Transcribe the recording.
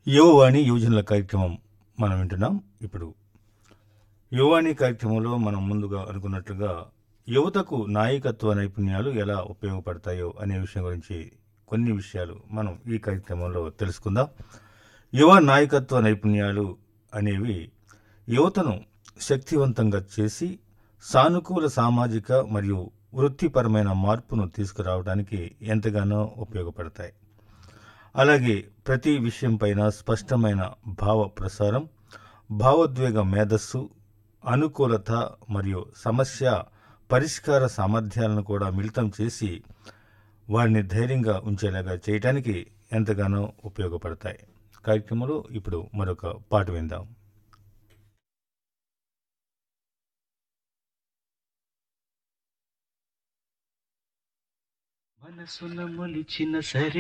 యువవాణి యువజనుల కార్యక్రమం మనం వింటున్నాం ఇప్పుడు యువవాణి కార్యక్రమంలో మనం ముందుగా అనుకున్నట్లుగా యువతకు నాయకత్వ నైపుణ్యాలు ఎలా ఉపయోగపడతాయో అనే విషయం గురించి కొన్ని విషయాలు మనం ఈ కార్యక్రమంలో తెలుసుకుందాం యువ నాయకత్వ నైపుణ్యాలు అనేవి యువతను శక్తివంతంగా చేసి సానుకూల సామాజిక మరియు వృత్తిపరమైన మార్పును తీసుకురావడానికి ఎంతగానో ఉపయోగపడతాయి అలాగే ప్రతి విషయంపైన స్పష్టమైన భావ ప్రసారం భావోద్వేగ మేధస్సు అనుకూలత మరియు సమస్య పరిష్కార సామర్థ్యాలను కూడా మిళితం చేసి వారిని ధైర్యంగా ఉంచేలాగా చేయటానికి ఎంతగానో ఉపయోగపడతాయి కార్యక్రమంలో ఇప్పుడు మరొక పాట విందాం మనసున మొలిచిన సరే